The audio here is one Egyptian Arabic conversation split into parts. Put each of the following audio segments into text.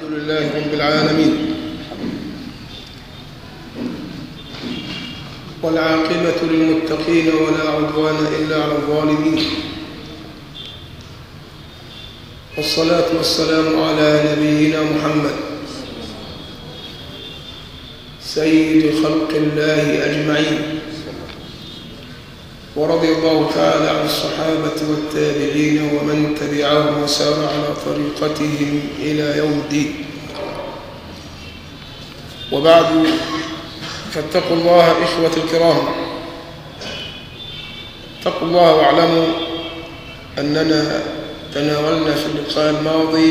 لله رب العالمين والعاقبة للمتقين ولا عدوان إلا على الظالمين والصلاة والسلام على نبينا محمد سيد خلق الله أجمعين ورضي الله تعالى عن الصحابة والتابعين ومن تبعهم وسار على طريقتهم إلى يوم الدين وبعد فاتقوا الله إخوة الكرام اتقوا الله واعلموا أننا تناولنا في اللقاء الماضي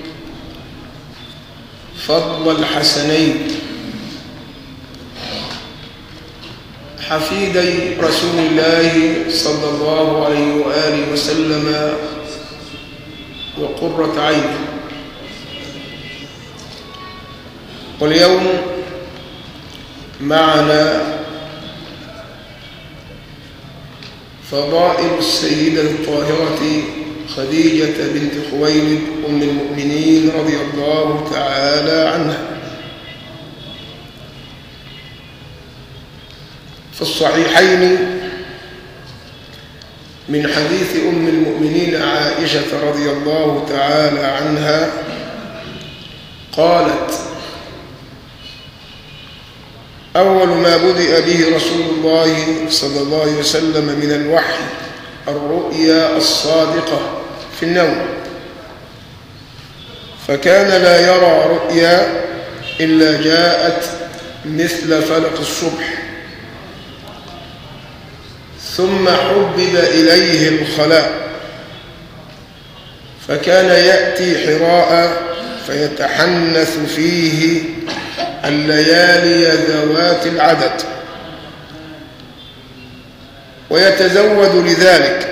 فضل الحسنين حفيدي رسول الله صلى الله عليه وآله وسلم وقرة عينه واليوم معنا فضائل السيدة الطاهرة خديجة بنت خويلد أم المؤمنين رضي الله تعالى عنها في الصحيحين من حديث أم المؤمنين عائشة رضي الله تعالى عنها قالت أول ما بدأ به رسول الله صلى الله عليه وسلم من الوحي الرؤيا الصادقة في النوم فكان لا يرى رؤيا إلا جاءت مثل فلق الصبح ثم حبب إليه الخلاء فكان يأتي حراء فيتحنث فيه الليالي ذوات العدد ويتزود لذلك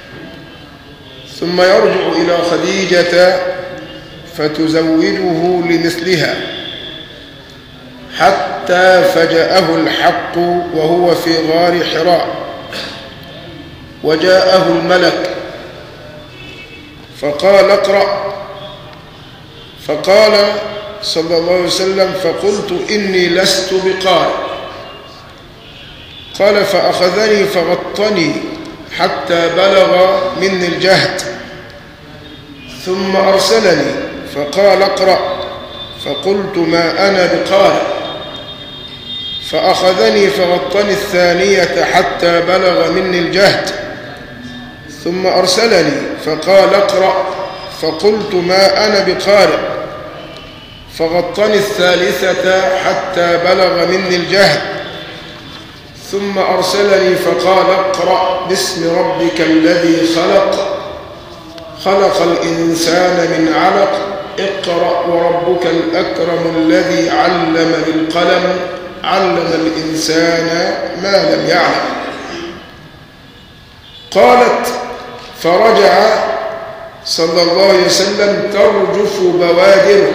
ثم يرجع إلى خديجة فتزوجه لمثلها حتى فجأه الحق وهو في غار حراء وجاءه الملك فقال اقرأ فقال صلى الله عليه وسلم فقلت إني لست بقارئ قال فأخذني فغطني حتى بلغ مني الجهد ثم أرسلني فقال اقرأ فقلت ما أنا بقارئ فأخذني فغطني الثانية حتى بلغ مني الجهد ثم أرسلني فقال اقرأ فقلت ما أنا بقارئ فغطني الثالثة حتى بلغ مني الجهد ثم أرسلني فقال اقرأ باسم ربك الذي خلق خلق الإنسان من علق اقرأ وربك الأكرم الذي علم بالقلم علم الإنسان ما لم يعلم قالت فرجع صلى الله عليه وسلم ترجف بوادره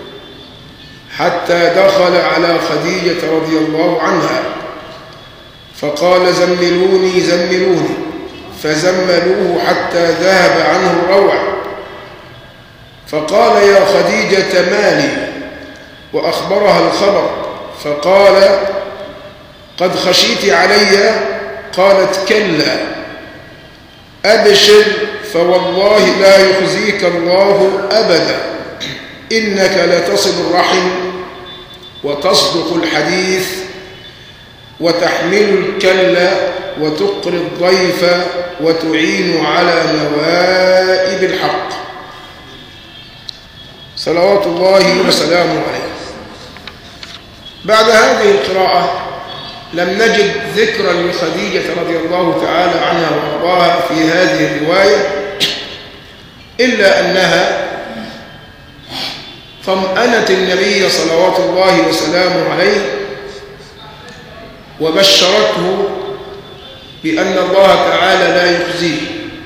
حتى دخل على خديجة رضي الله عنها فقال زملوني زملوني فزملوه حتى ذهب عنه الروع فقال يا خديجة مالي وأخبرها الخبر فقال قد خشيت علي قالت كلا أبشر فوالله لا يخزيك الله أبدا إنك لتصل الرحم وتصدق الحديث وتحمل الكل وتقري الضيف وتعين على نوائب الحق صلوات الله وسلامه عليه بعد هذه القراءة لم نجد ذكرا لخديجة رضي الله تعالى عنها وارضاها في هذه الرواية إلا أنها طمأنت النبي صلوات الله وسلامه عليه وبشرته بأن الله تعالى لا يخزيه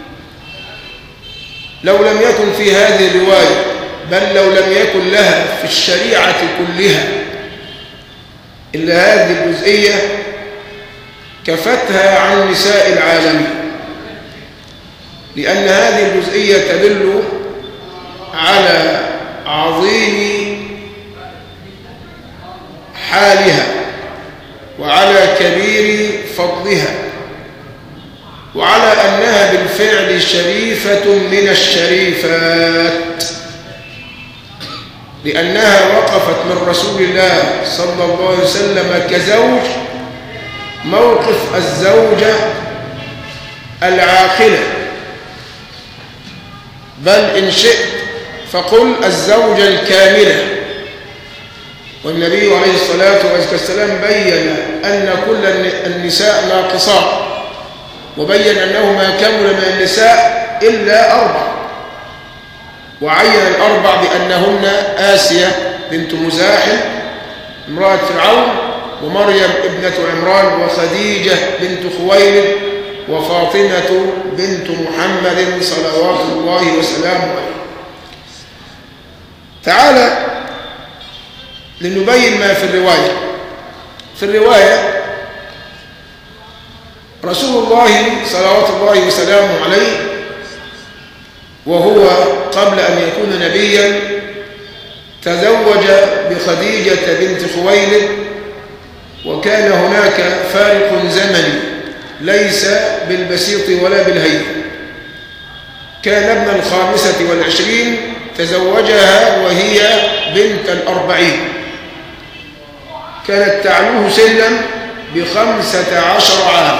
لو لم يكن في هذه الرواية بل لو لم يكن لها في الشريعة كلها إلا هذه الجزئية كفتها عن نساء العالمين لأن هذه الجزئية تدل على عظيم حالها وعلى كبير فضلها وعلى أنها بالفعل شريفة من الشريفات لأنها وقفت من رسول الله صلى الله عليه وسلم كزوج موقف الزوجة العاقلة بل إن شئت فقل الزوجة الكاملة والنبي عليه الصلاة والسلام بين أن كل النساء ناقصات وبين أنه ما كمل من النساء إلا أربع وعين الأربع بأنهن آسية بنت مزاحم امرأة فرعون ومريم ابنة عمران وخديجة بنت خويلد وفاطمة بنت محمد صلوات الله وسلامه عليه تعالى لنبين ما في الرواية في الرواية رسول الله صلوات الله وسلامه عليه وهو قبل أن يكون نبيا تزوج بخديجة بنت خويلد وكان هناك فارق زمني ليس بالبسيط ولا بالهين كان ابن الخامسة والعشرين تزوجها وهي بنت الأربعين كانت تعلوه سنا بخمسة عشر عام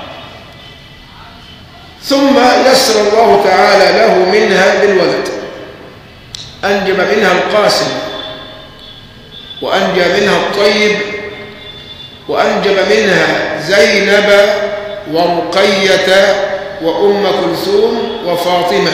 ثم يسر الله تعالى له منها بالولد أنجب منها القاسم وأنجب منها الطيب وأنجب منها زينب ورقية وأم كلثوم وفاطمة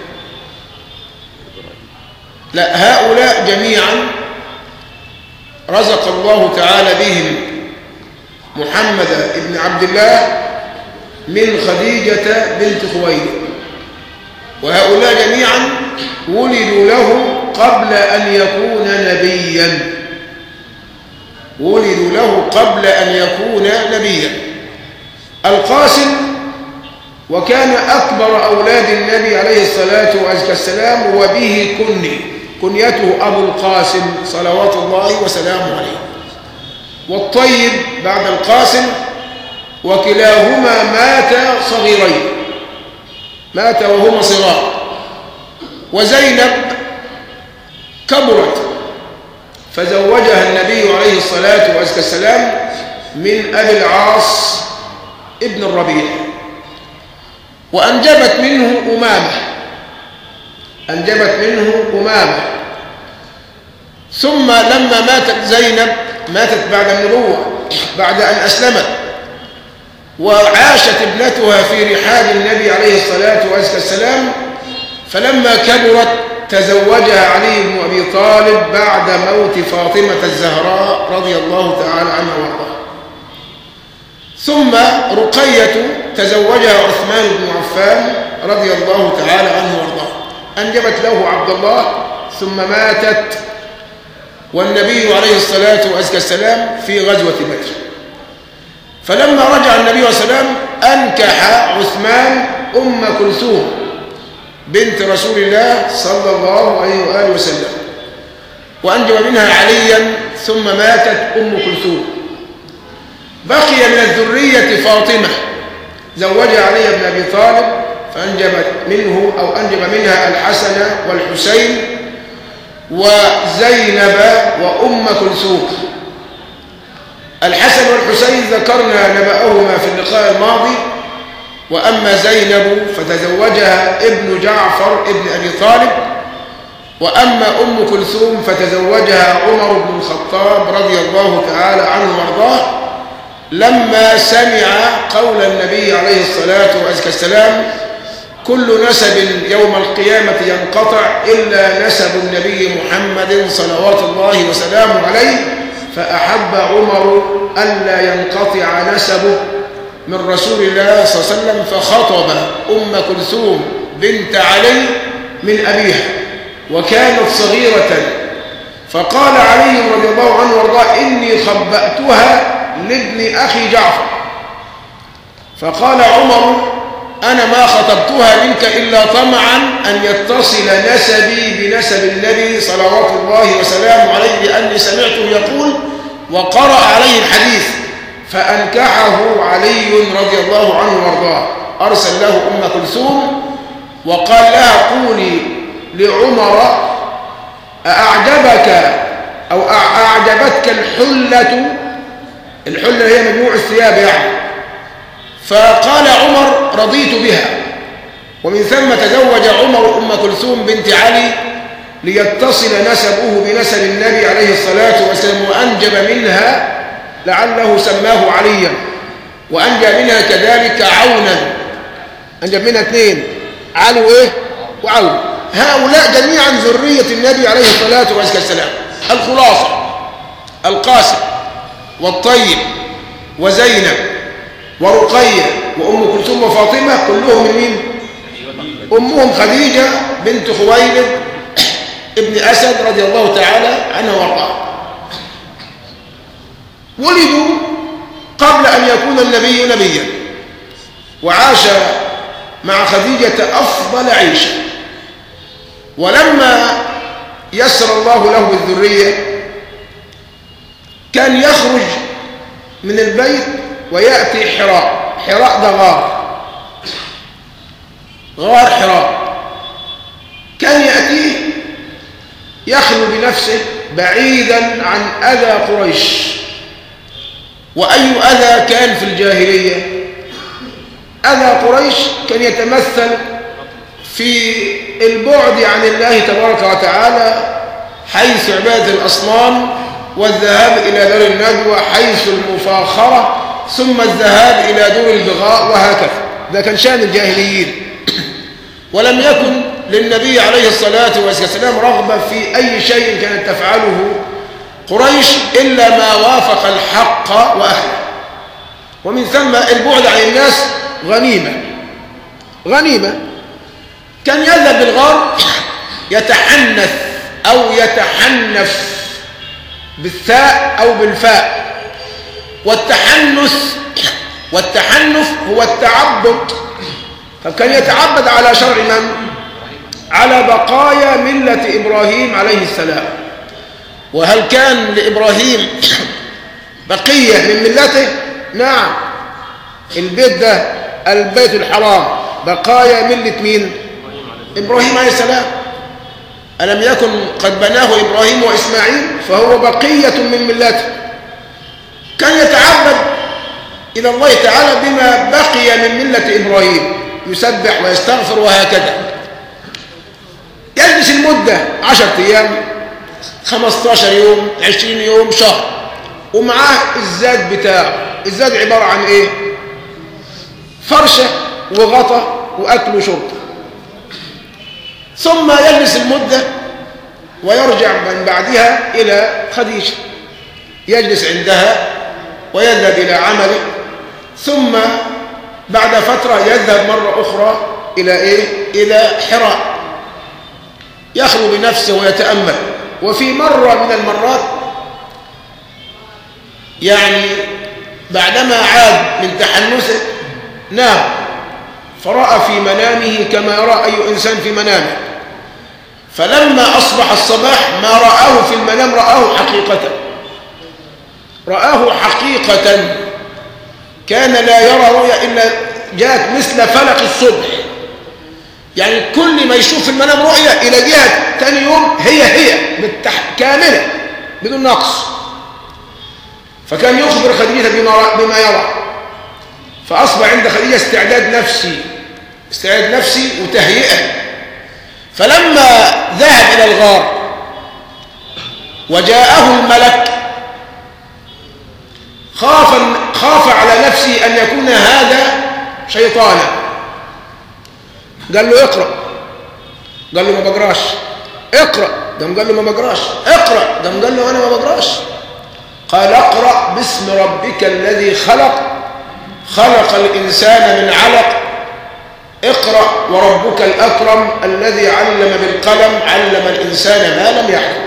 لا هؤلاء جميعا رزق الله تعالى بهم محمد بن عبد الله من خديجة بنت خويلد وهؤلاء جميعا ولدوا له قبل أن يكون نبيا ولدوا له قبل أن يكون نبيا القاسم وكان أكبر أولاد النبي عليه الصلاة والسلام وبه كني كنيته أبو القاسم صلوات الله وسلامه عليه والطيب بعد القاسم وكلاهما مات صغيرين مات وهما صغار وزينب كبرت فزوجها النبي عليه الصلاة والسلام من أبي العاص ابن الربيع وأنجبت منه أمامة أنجبت منه أمامة ثم لما ماتت زينب ماتت بعد النبوة بعد أن أسلمت وعاشت ابنتها في رحاب النبي عليه الصلاة والسلام فلما كبرت تزوجها علي بن أبي طالب بعد موت فاطمة الزهراء رضي الله تعالى عنها وارضاها ثم رقية تزوجها عثمان بن عفان رضي الله تعالى عنه وارضاه أنجبت له عبد الله ثم ماتت والنبي عليه الصلاة والسلام في غزوة بدر فلما رجع النبي صلى الله عليه وسلم أنكح عثمان أم كلثوم بنت رسول الله صلى الله عليه وآله وسلم وأنجب منها عليا ثم ماتت أم كلثوم بقي من الذرية فاطمة زوجها علي بن أبي طالب فأنجبت منه أو أنجب منها الحسن والحسين وزينب وأم كلثوم الحسن والحسين ذكرنا نبأهما في اللقاء الماضي وأما زينب فتزوجها ابن جعفر ابن أبي طالب وأما أم كلثوم فتزوجها عمر بن الخطاب رضي الله تعالى عنه وارضاه لما سمع قول النبي عليه الصلاة والسلام كل نسب يوم القيامة ينقطع إلا نسب النبي محمد صلوات الله وسلامه عليه فأحب عمر ألا ينقطع نسبه من رسول الله صلى الله عليه وسلم فخطب أم كلثوم بنت علي من أبيها وكانت صغيرة فقال علي رضي الله عنه وارضاه إني خبأتها لابن أخي جعفر فقال عمر أنا ما خطبتها منك إلا طمعا أن يتصل نسبي بنسب النبي صلوات الله وسلامه عليه لأني سمعته يقول وقرأ عليه الحديث فأنكحه علي رضي الله عنه وارضاه أرسل له أم كلثوم وقال لها قولي لعمر أعجبك أو أعجبتك الحلة الحلة هي مجموع الثياب يعني فقال عمر رضيت بها ومن ثم تزوج عمر أم كلثوم بنت علي ليتصل نسبه بنسب النبي عليه الصلاة والسلام وأنجب منها لعله سماه عليا وأنجب منها كذلك عونا أنجب منها اثنين علي وإيه وعون هؤلاء جميعا ذرية النبي عليه الصلاة والسلام الخلاصة القاسم والطيب وزينب ورقية وأم كلثوم وفاطمة كلهم من مين؟ أمهم خديجة بنت خويلد ابن أسد رضي الله تعالى عنها وارضاها ولدوا قبل أن يكون النبي نبيا وعاش مع خديجة أفضل عيشة ولما يسر الله له الذرية كان يخرج من البيت ويأتي حراء حراء ده غار غار حراء كان يأتيه يخلو بنفسه بعيدا عن أذى قريش وأي أذى كان في الجاهلية أذى قريش كان يتمثل في البعد عن الله تبارك وتعالى حيث عبادة الأصنام والذهاب إلى دار الندوة حيث المفاخرة ثم الذهاب إلى دور البغاء وهكذا ده كان شأن الجاهليين ولم يكن للنبي عليه الصلاة والسلام رغبة في أي شيء كانت تفعله قريش إلا ما وافق الحق وأهله ومن ثم البعد عن الناس غنيمة غنيمة كان يذهب بالغار يتحنث أو يتحنف بالثاء أو بالفاء والتحنث والتحنف هو التعبد فكان يتعبد على شرع من؟ على بقايا ملة إبراهيم عليه السلام وهل كان لإبراهيم بقية من ملته؟ نعم البيت ده البيت الحرام بقايا ملة مين؟ إبراهيم عليه السلام ألم يكن قد بناه إبراهيم وإسماعيل فهو بقية من ملته كان يتعبد إلى الله تعالى بما بقي من ملة إبراهيم يسبح ويستغفر وهكذا يجلس المدة عشرة أيام خمستاشر يوم عشرين يوم شهر ومعاه الزاد بتاعه الزاد عبارة عن إيه فرشة وغطى وأكل وشرب ثم يجلس المدة ويرجع من بعدها إلى خديجة يجلس عندها ويذهب إلى عمله ثم بعد فترة يذهب مرة أخرى إلى إيه؟ إلى حراء يخلو بنفسه ويتأمل وفي مرة من المرات يعني بعدما عاد من تحنثه نام فرأى في منامه كما يرى أي إنسان في منامه فلما أصبح الصباح ما رآه في المنام رآه حقيقة رآه حقيقة كان لا يرى رؤيا إلا جاءت مثل فلق الصبح يعني كل ما يشوف في المنام رؤيا إلى جهة ثاني يوم هي هي بالتح... كاملة بدون نقص فكان يخبر خديجة بما, بما يرى فأصبح عند خديجة استعداد نفسي استعداد نفسي وتهيئة فلما ذهب إلى الغار وجاءه الملك خاف خاف على نفسه أن يكون هذا شيطانا قال له اقرأ قال له ما بقراش اقرأ قام قال له ما بقراش اقرأ قام قال له أنا ما بقراش قال اقرأ باسم ربك الذي خلق خلق الإنسان من علق اقرأ وربك الأكرم الذي علم بالقلم علم الإنسان ما لم يعلم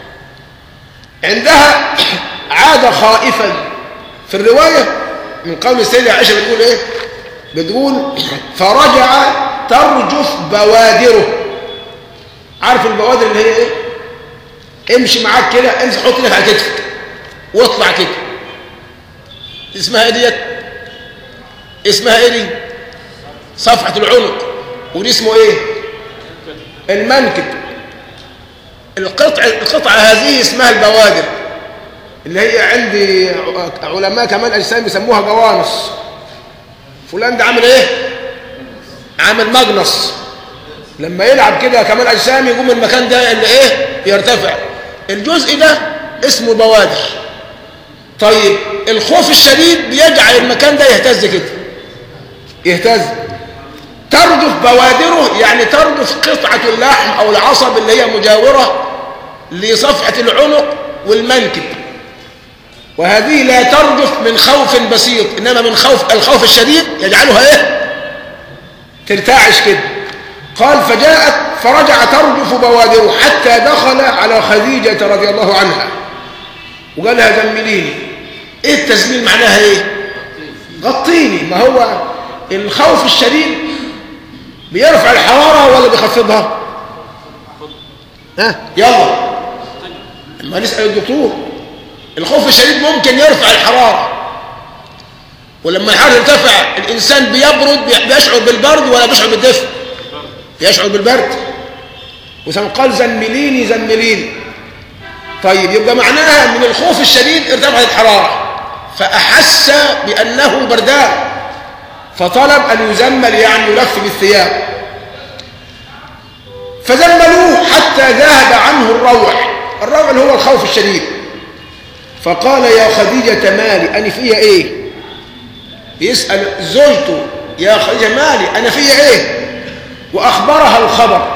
عندها عاد خائفا في الرواية من قول السيدة عائشة بتقول ايه بتقول فرجع ترجف بوادره عارف البوادر اللي هي ايه امشي معاك كده امشي حط لك على كتفك واطلع كده اسمها ايه ديت اسمها ايه دي صفحة العنق ودي اسمه ايه المنكب القطع القطعة هذه اسمها البوادر اللي هي عندي علماء كمان اجسام يسموها جوانص فلان ده عامل ايه عامل مجنص لما يلعب كده كمان اجسام يقوم المكان ده اللي ايه يرتفع الجزء ده اسمه بوادر طيب الخوف الشديد بيجعل المكان ده يهتز كده يهتز تردف بوادره يعني تردف قطعة اللحم أو العصب اللي هي مجاورة لصفحة العنق والمنكب وهذه لا ترجف من خوف بسيط إنما من خوف الخوف الشديد يجعلها إيه ترتعش كده قال فجاءت فرجع ترجف بوادره حتى دخل على خديجة رضي الله عنها وقال لها زمليني ايه التزميل معناها ايه غطيني ما هو الخوف الشديد بيرفع الحرارة ولا بيخفضها ها يلا ما نسأل الدكتور الخوف الشديد ممكن يرفع الحرارة ولما الحرارة يرتفع الإنسان بيبرد بيشعر بالبرد ولا بيشعر بالدفء يشعر بالبرد وثم قال زمليني زمليني طيب يبقى معناها من الخوف الشديد ارتفعت الحرارة فأحس بأنه بردان فطلب أن يزمل يعني يلف بالثياب فزملوه حتى ذهب عنه الروع الروع اللي هو الخوف الشديد فقال يا خديجة مالي أنا فيها إيه يسأل زوجته يا خديجة مالي أنا فيها إيه وأخبرها الخبر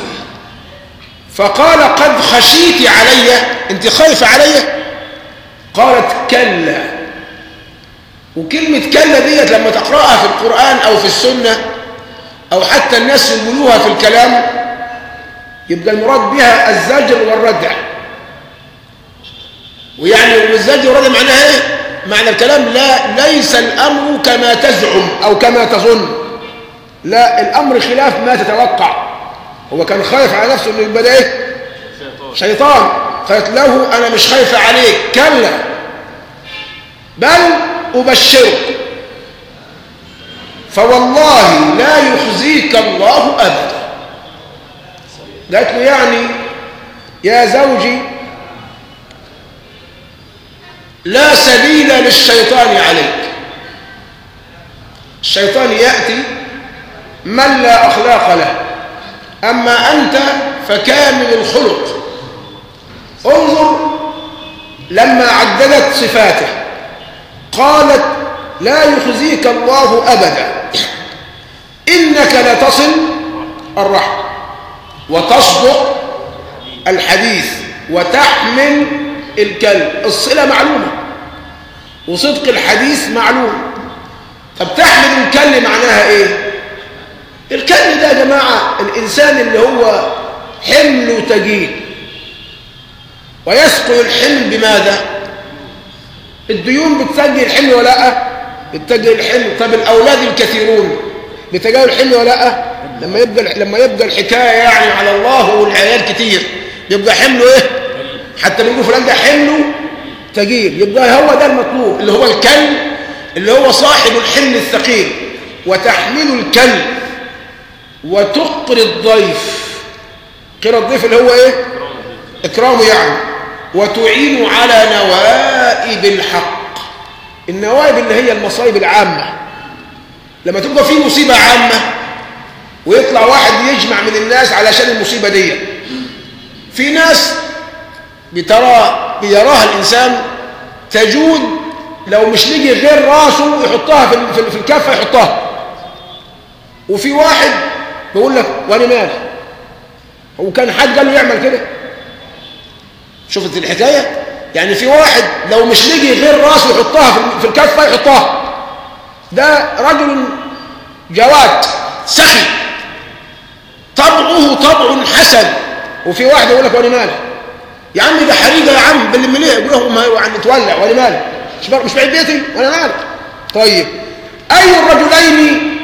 فقال قد خشيت علي أنت خايفة علي قالت كلا وكلمة كلا ديت لما تقرأها في القرآن أو في السنة أو حتى الناس يقولوها في الكلام يبقى المراد بها الزجر والردع ويعني والزجر والردع معناها ايه معنى الكلام لا ليس الأمر كما تزعم أو كما تظن لا الأمر خلاف ما تتوقع هو كان خايف على نفسه انه يبقى ده ايه شيطان قالت له انا مش خايفه عليك كلا بل ابشرك فوالله لا يخزيك الله ابدا قالت له يعني يا زوجي لا سبيل للشيطان عليك الشيطان ياتي من لا اخلاق له أما أنت فكامل الخلق انظر لما عددت صفاته قالت لا يخزيك الله أبدا إنك لتصل الرحم وتصدق الحديث وتحمل الكلب الصلة معلومة وصدق الحديث معلوم طب تحمل الكلب معناها ايه الكلب ده يا جماعة الإنسان اللي هو حمله تجيل ويسقي الحمل بماذا الديون بتسجل الحمل ولا لا بتسجل الحمل طب الأولاد الكثيرون بتجاهل الحمل ولا لا لما يبقى لما يبقى الحكاية يعني على الله والعيال كتير يبقى حمله ايه حتى بنقول فلان ده حمله تجيل يبقى هو ده المطلوب اللي هو الكلب اللي هو صاحب الحمل الثقيل وتحمل الكلب وتقري الضيف قرى الضيف اللي هو ايه اكرامه يعني وتعين على نوائب الحق النوائب اللي هي المصايب العامة لما تبقى في مصيبة عامة ويطلع واحد يجمع من الناس علشان المصيبة دي في ناس بترى بيراها الإنسان تجود لو مش لقي غير راسه يحطها في في الكفة يحطها وفي واحد بيقول لك وانا مالي هو كان حد قال له يعمل كده شفت الحكايه يعني في واحد لو مش لقي غير راسه يحطها في الكفه يحطها ده رجل جواد سخي طبعه طبع حسن وفي واحد يقول لك وانا مالي يا عم ده حريقه يا عم باللي ليه يقول له ما يعني تولع وانا مالي مش مش بعيد بيتي وانا مالي طيب اي الرجلين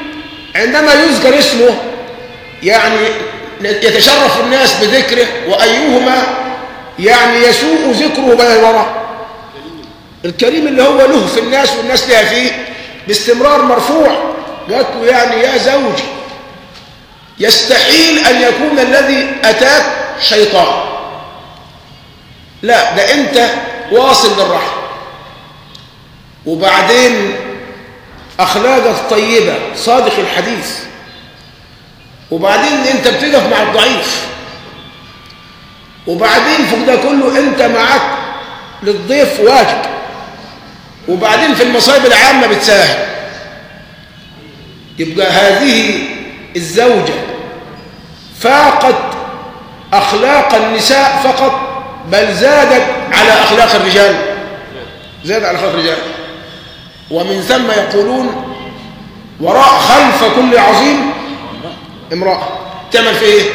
عندما يذكر اسمه يعني يتشرف الناس بذكره وأيهما يعني يسوء ذكره بين الوراء الكريم اللي هو له في الناس والناس لها فيه باستمرار مرفوع قالت له يعني يا زوجي يستحيل أن يكون الذي أتاك شيطان لا ده أنت واصل للرحم وبعدين أخلاقك طيبة صادق الحديث وبعدين أنت بتقف مع الضعيف وبعدين فوق ده كله أنت معك للضيف واجب وبعدين في المصايب العامة بتساهم يبقى هذه الزوجة فاقت أخلاق النساء فقط بل زادت على أخلاق الرجال زادت على أخلاق الرجال ومن ثم يقولون وراء خلف كل عظيم امرأة تعمل في ايه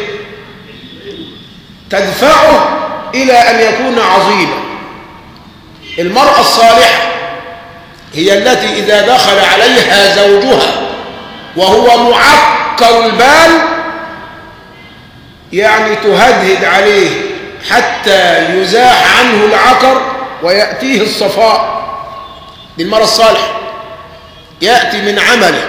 تدفعه إلى أن يكون عظيما المرأة الصالحة هي التي إذا دخل عليها زوجها وهو معكر البال يعني تهدهد عليه حتى يزاح عنه العكر ويأتيه الصفاء بالمرأة الصالحة يأتي من عمله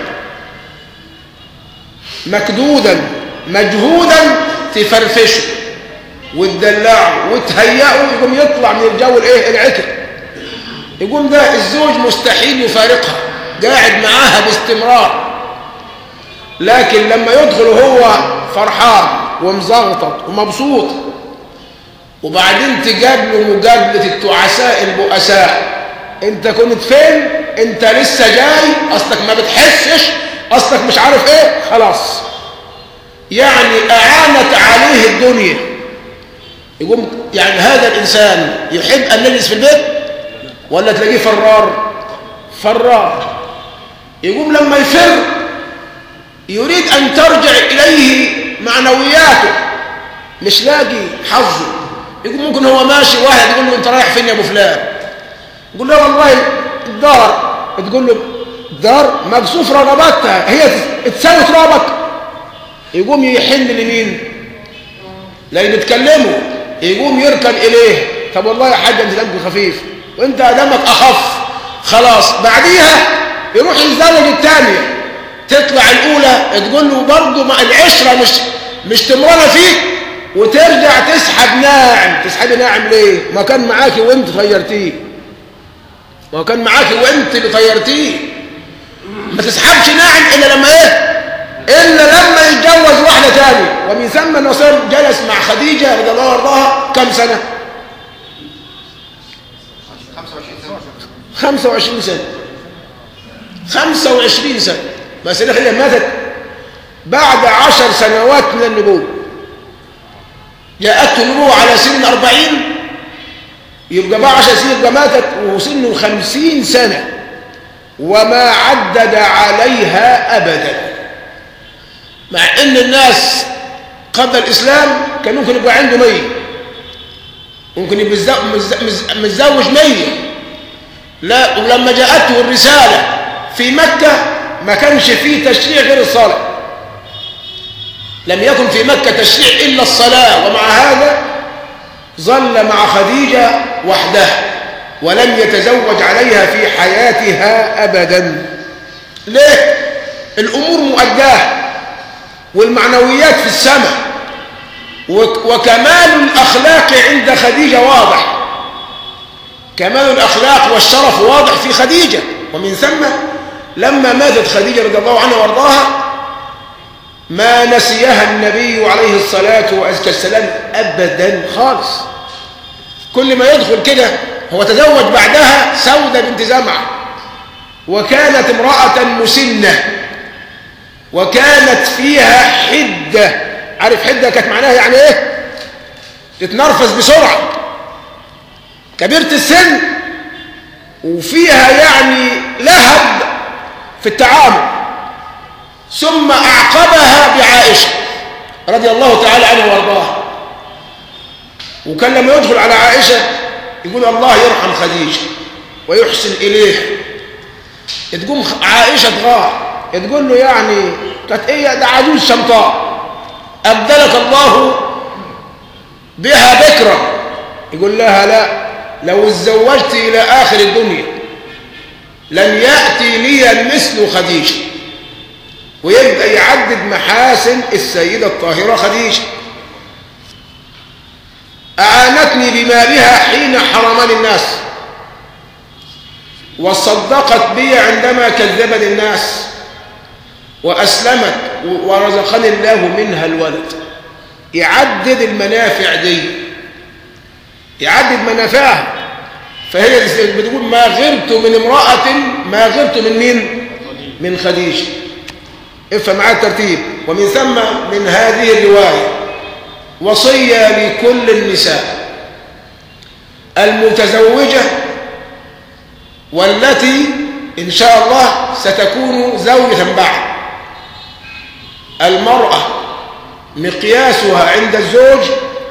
مكدودا مجهودا تفرفشه وتدلعه وتهيئه يقوم يطلع من الجو الايه العكر يقوم ده الزوج مستحيل يفارقها قاعد معاها باستمرار لكن لما يدخل هو فرحان ومزغطط ومبسوط وبعدين تقابله مقابلة التعساء البؤساء انت كنت فين انت لسه جاي اصلك ما بتحسش اصلك مش عارف ايه خلاص يعني اعانت عليه الدنيا يقوم يعني هذا الانسان يحب ان نجلس في البيت ولا تلاقيه فرار فرار يقوم لما يفر يريد ان ترجع اليه معنوياته مش لاقي حظه يقول ممكن هو ماشي واحد يقول له انت رايح فين يا ابو فلان يقول له والله الدار تقول له دار مقصوف رغباتها هي تساوي ترابك يقوم يحن لمين لان يتكلموا يقوم يركن اليه طب والله يا حاج انت دمك خفيف وانت دمك اخف خلاص بعديها يروح يتزوج الثانيه تطلع الاولى تقول له برضه مع العشره مش مش تمرنا فيك وترجع تسحب ناعم تسحبي ناعم ليه ما كان معاكي وانت طيرتيه ما كان معاكي وانت اللي طيرتيه ما تسحبش ناعم الا لما ايه الا لما يتجوز واحده ثانيه ومن ثم النصير جلس مع خديجه رضي الله عنها كم سنه 25 سنه 25 سنه بس هي ماتت بعد عشر سنوات من النبوه جاءته النبوة على سن أربعين يبقى بقى عشر سنين يبقى ماتت وسنه خمسين سنة وما عدد عليها أبدا مع أن الناس قبل الإسلام كان ممكن يبقى عنده مية ممكن يبقى متزوج مية لا ولما جاءته الرسالة في مكة ما كانش فيه تشريع غير الصلاة لم يكن في مكة تشريع إلا الصلاة ومع هذا ظل مع خديجة وحدها ولم يتزوج عليها في حياتها أبدا ليه؟ الأمور مؤداه والمعنويات في السماء وكمال الأخلاق عند خديجة واضح كمال الأخلاق والشرف واضح في خديجة ومن ثم لما ماتت خديجة رضي الله عنها وارضاها ما نسيها النبي عليه الصلاة والسلام أبدا خالص كل ما يدخل كده هو تزوج بعدها سودة بنت زمعة وكانت امرأة مسنة وكانت فيها حدة عارف حدة كانت معناها يعني ايه تتنرفز بسرعة كبيرة السن وفيها يعني لهب في التعامل ثم أعقبها بعائشة رضي الله تعالى عنها وارضاها وكان لما يدخل على عائشة يقول الله يرحم خديجة ويحسن إليه تقوم عائشة تغار تقول له يعني كانت ايه ده عجوز شمطاء أبدلك الله بها بكرا يقول لها لا لو اتزوجت إلى آخر الدنيا لن يأتي لي مثل خديجة ويبدأ يعدد محاسن السيدة الطاهرة خديجة أعانتني بمالها حين حرمني الناس وصدقت بي عندما كذبني الناس وأسلمت ورزقني الله منها الولد يعدد المنافع دي يعدد منافعها فهي بتقول ما غرت من امرأة ما غرت من مين من خديجة افهم معايا الترتيب ومن ثم من هذه الرواية وصية لكل النساء المتزوجة والتي إن شاء الله ستكون زوجة بعد المرأة مقياسها عند الزوج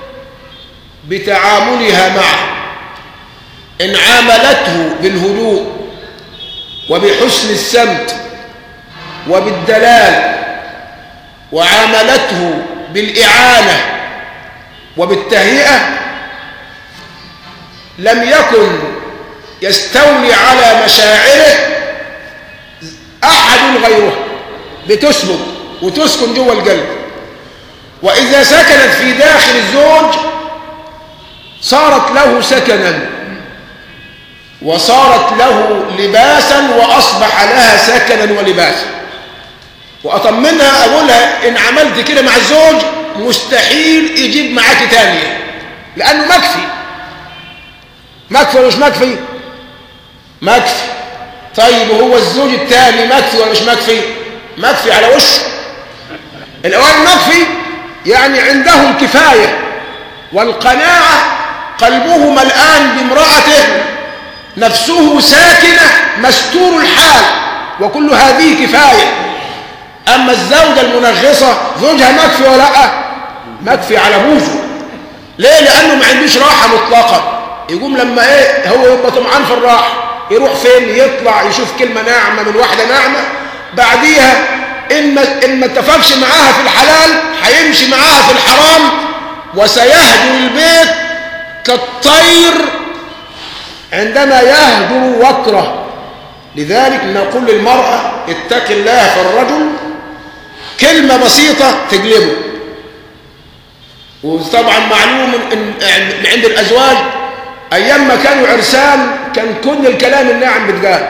بتعاملها معه إن عاملته بالهدوء وبحسن السمت وبالدلال وعاملته بالإعانة وبالتهيئة لم يكن يستولي على مشاعره أحد غيره بتثبت وتسكن جوه القلب وإذا سكنت في داخل الزوج صارت له سكنا وصارت له لباسا وأصبح لها سكنا ولباسا وأطمنها أقولها إن عملت كده مع الزوج مستحيل يجيب معاك تانية لأنه مكفي مكفي ولا مش مكفي مكفي طيب وهو الزوج الثاني مكفي ولا مش مكفي مكفي على وشه الأوان مكفي يعني عنده الكفاية والقناعة قلبه ملآن بامرأته نفسه ساكنة مستور الحال وكل هذه كفاية أما الزوجة المنغصة زوجها مكفي ولا لا مكفي على بوزه ليه لأنه ما عندوش راحة مطلقا يقوم لما ايه هو يبقى طمعان في الراحة يروح فين يطلع يشوف كلمة ناعمة من واحدة ناعمة بعديها إن ما, إن ما اتفقش معاها في الحلال هيمشي معاها في الحرام وسيهجر البيت كالطير عندما يهجر وكره لذلك نقول للمرأة اتق الله في الرجل كلمة بسيطة تقلبه وطبعا معلوم ان عند الازواج ايام ما كانوا عرسان كان كل الكلام الناعم بتقال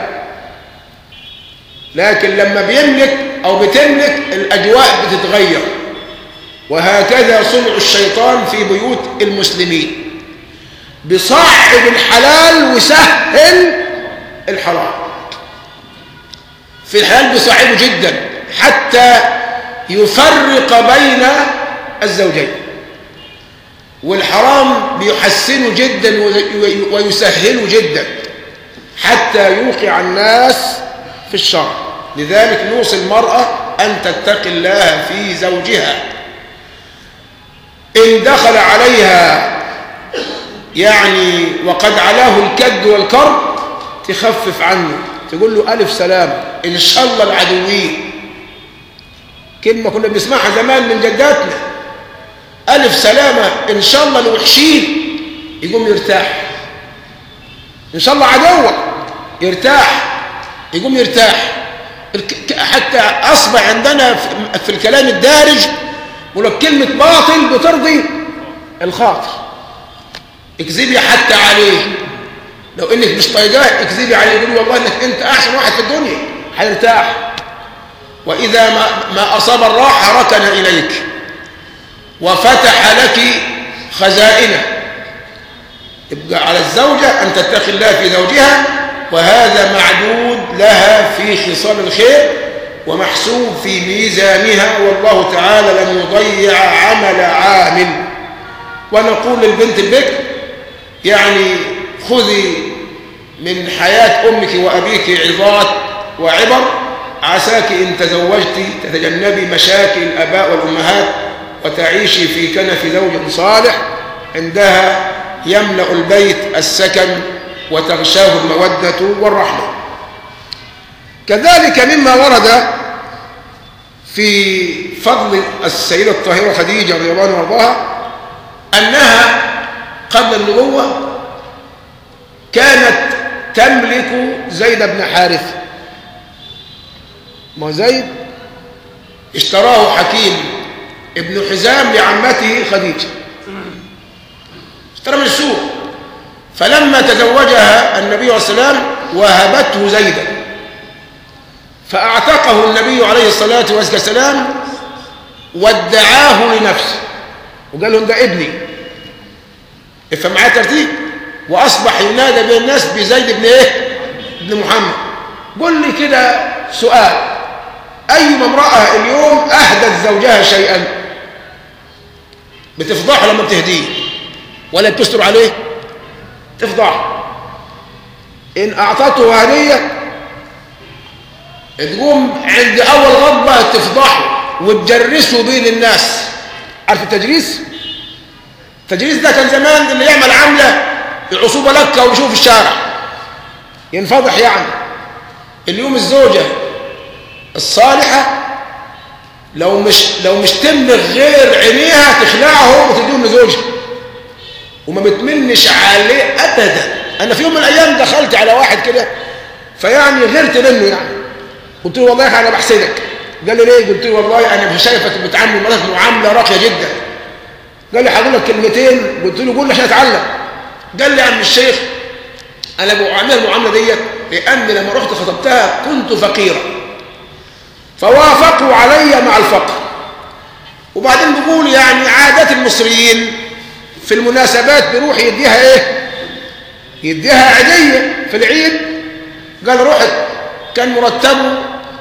لكن لما بيملك او بتملك الاجواء بتتغير وهكذا صنع الشيطان في بيوت المسلمين بصعب الحلال وسهل الحرام في الحلال بيصعبه جدا حتى يفرق بين الزوجين والحرام بيحسنه جدا ويسهله جدا حتى يوقع الناس في الشر لذلك نوصي المرأة أن تتقي الله في زوجها إن دخل عليها يعني وقد علاه الكد والكرب تخفف عنه تقول له ألف سلام إن شاء الله العدوين كلمة كنا بنسمعها زمان من جداتنا ألف سلامة إن شاء الله الوحشين يقوم يرتاح إن شاء الله عدوك يرتاح يقوم يرتاح حتى أصبح عندنا في الكلام الدارج يقول لك كلمة باطل بترضي الخاطر اكذبي حتى عليه لو انك مش طايقاه اكذبي عليه يقول والله انك انت احسن واحد في الدنيا هيرتاح واذا ما, ما اصاب الراحه ركن اليك وفتح لك خزائنه يبقى على الزوجه ان تتقي الله في زوجها وهذا معدود لها في خصال الخير ومحسوب في ميزانها والله تعالى لم يضيع عمل عامل ونقول للبنت البكر يعني خذي من حياة أمك وأبيك عظات وعبر عساك إن تزوجت تتجنبي مشاكل الآباء والأمهات وتعيشي في كنف زوج صالح عندها يملأ البيت السكن وتغشاه المودة والرحمة كذلك مما ورد في فضل السيدة الطاهرة خديجة رضي الله عنها وارضاها أنها قبل النبوة كانت تملك زيد بن حارث ما زيد اشتراه حكيم ابن حزام لعمته خديجة اشترى من السوق فلما تزوجها النبي عليه السلام وهبته زيدا فأعتقه النبي عليه الصلاة والسلام وادعاه لنفسه وقال لهم ده ابني افهم معايا ترتيب واصبح ينادى بين الناس بزيد بن ايه ابن محمد قل لي كده سؤال اي امراه اليوم اهدت زوجها شيئا بتفضحه لما بتهديه ولا بتستر عليه تفضحه ان اعطته هديه تقوم عند اول غضبه تفضحه وتجرسه بين الناس عارف التجريس التجريس ده كان زمان اللي يعمل عمله العصوبة لكة ويشوف الشارع ينفضح يعني اليوم الزوجة الصالحة لو مش لو مش تملك غير عينيها تخلعه وتديهم لزوجها وما بتمنش عليه ابدا انا في يوم من الايام دخلت على واحد كده فيعني غيرت منه يعني قلت له والله انا بحسدك قال لي ليه قلت له والله انا مش شايفك بتعامل مراتك معامله راقيه جدا قال لي هقول لك كلمتين قلت له قول لي عشان اتعلم قال لي يا عم الشيخ انا بعمل المعامله ديت لان لما رحت خطبتها كنت فقيرا فوافقوا علي مع الفقر وبعدين بيقول يعني عادات المصريين في المناسبات بيروح يديها ايه يديها عيديه في العيد قال رحت كان مرتبه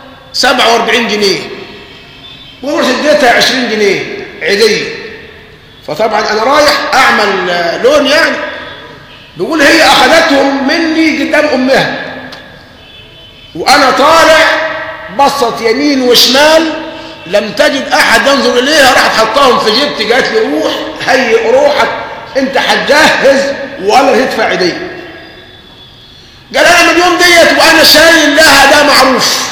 47 جنيه ورحت اديتها 20 جنيه عيديه فطبعا انا رايح اعمل لون يعني بيقول هي اخذتهم مني قدام امها وانا طالع بصت يمين وشمال لم تجد احد ينظر اليها راحت حطاهم في جيبتي قالت لي روح هيئ روحك انت هتجهز ولا تدفع عيديه قال انا من اليوم ديت وانا شايل لها ده معروف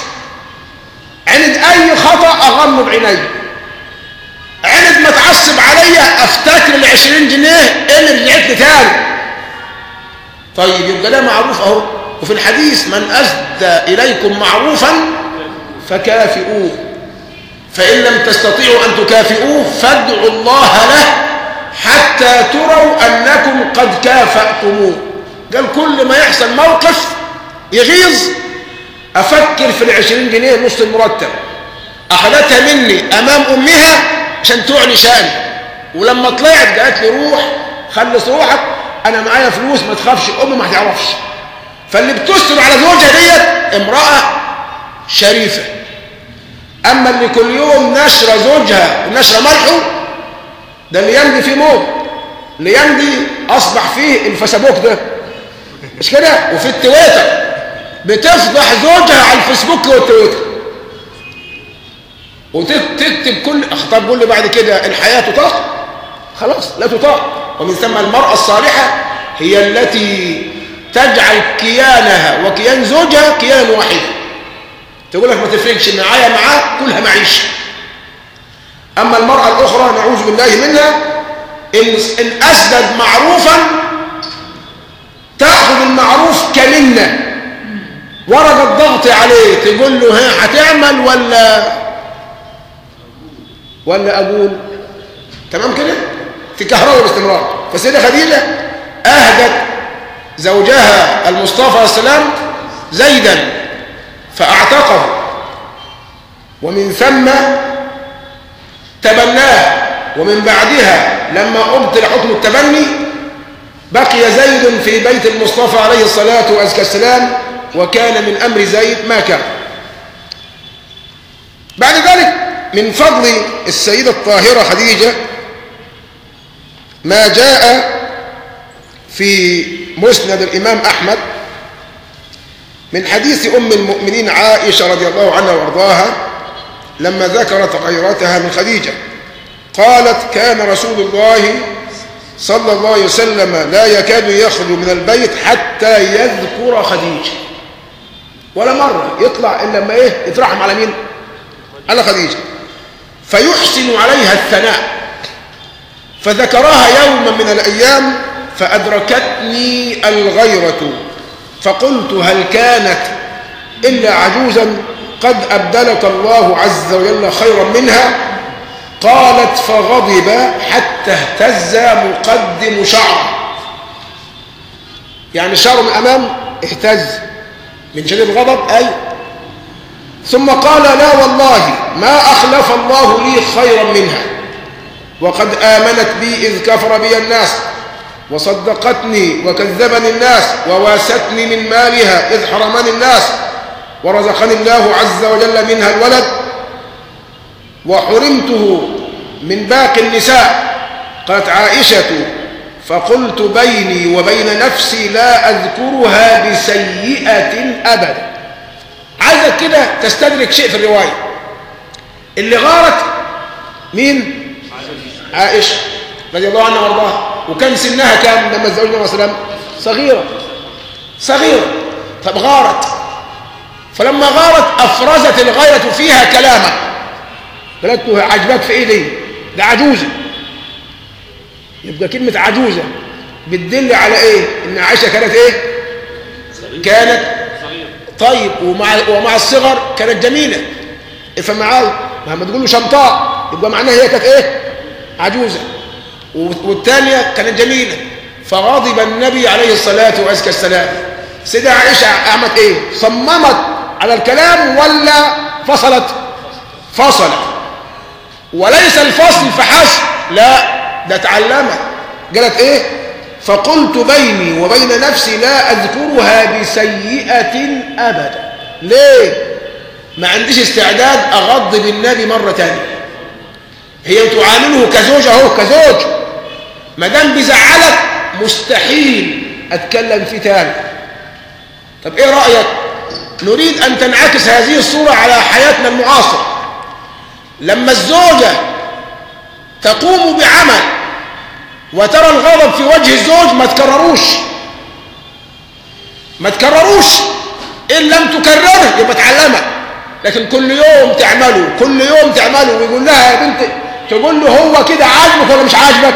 عند اي خطا اغمض عيني عند ما تعصب عليا افتكر ال 20 جنيه اللي رجعت لي تاني طيب يبقى ده معروف اهو وفي الحديث من اسدى اليكم معروفا فكافئوه فان لم تستطيعوا ان تكافئوه فادعوا الله له حتى تروا انكم قد كافاتموه قال كل ما يحصل موقف يغيظ افكر في العشرين جنيه نص المرتب اخذتها مني امام امها عشان تعلي شأني ولما طلعت قالت لي روح خلص روحك انا معايا فلوس ما تخافش امي ما هتعرفش فاللي بتستر على زوجها ديت امراه شريفه اما اللي كل يوم نشر زوجها ونشر ملحه ده اللي يمضي فيه موت اللي يمضي اصبح فيه الفيسبوك ده مش كده وفي التويتر بتفضح زوجها على الفيسبوك والتويتر وتكتب كل اخطاب كل بعد كده الحياه تطاق خلاص لا تطاق ومن ثم المرأة الصالحة هي التي تجعل كيانها وكيان زوجها كيانا واحدا تقول لك ما تفرقش معايا معاه كلها معيش أما المرأة الأخرى نعوذ بالله منها إن, إن أسدد معروفا تأخذ المعروف كمنة ورق الضغط عليه تقول له ها هتعمل ولا ولا أقول تمام كده تكهربه باستمرار فالسيدة خديجة أهدت زوجها المصطفى عليه السلام زيدا فأعتقه ومن ثم تبناه ومن بعدها لما أبطل حكم التبني بقي زيد في بيت المصطفى عليه الصلاة والسلام وكان من أمر زيد ما كان بعد ذلك من فضل السيدة الطاهرة خديجة ما جاء في مسند الإمام أحمد من حديث أم المؤمنين عائشة رضي الله عنها وارضاها لما ذكرت غيرتها من خديجة قالت كان رسول الله صلى الله عليه وسلم لا يكاد يخرج من البيت حتى يذكر خديجة ولا مرة يطلع إلا لما إيه يترحم على مين على خديجة فيحسن عليها الثناء فذكرها يوما من الأيام فأدركتني الغيرة فقلت هل كانت إلا عجوزا قد أبدلك الله عز وجل خيرا منها قالت فغضب حتى اهتز مقدم شعره يعني شعره من أمام اهتز من شديد الغضب أي ثم قال لا والله ما أخلف الله لي خيرا منها وقد آمنت بي إذ كفر بي الناس وصدقتني وكذبني الناس وواستني من مالها إذ حرمني الناس ورزقني الله عز وجل منها الولد وحرمته من باقي النساء قالت عائشة فقلت بيني وبين نفسي لا أذكرها بسيئة أبدا عايزك كده تستدرك شيء في الرواية اللي غارت مين عائشة رضي الله عنها وارضاها وكان سنها كام لما تزوجنا عليه وسلم صغيرة صغيرة طب غارت فلما غارت أفرزت الغيرة فيها كلاما قالت له عجبك في ايه دي ده عجوزة يبقى كلمة عجوزة بتدل على ايه ان عائشة كانت ايه كانت طيب ومع ومع الصغر كانت جميلة افهم معايا ما تقول له شمطاء يبقى معناها هي كانت ايه عجوزة والثانية كانت جميلة فغضب النبي عليه الصلاة والسلام سيدة عائشة أعمت إيه صممت على الكلام ولا فصلت فصلت وليس الفصل فحسب لا ده تعلمت قالت إيه فقلت بيني وبين نفسي لا أذكرها بسيئة أبدا ليه ما عنديش استعداد أغض بالنبي مرة تانية هي تعامله كزوج اهو كزوج ما دام بيزعلك مستحيل اتكلم فيه تاني طب ايه رايك نريد ان تنعكس هذه الصوره على حياتنا المعاصره لما الزوجه تقوم بعمل وترى الغضب في وجه الزوج ما تكرروش ما تكرروش ان لم تكرره يبقى تعلمه لكن كل يوم تعمله كل يوم تعمله ويقول لها يا بنت تقول له هو كده عاجبك ولا مش عاجبك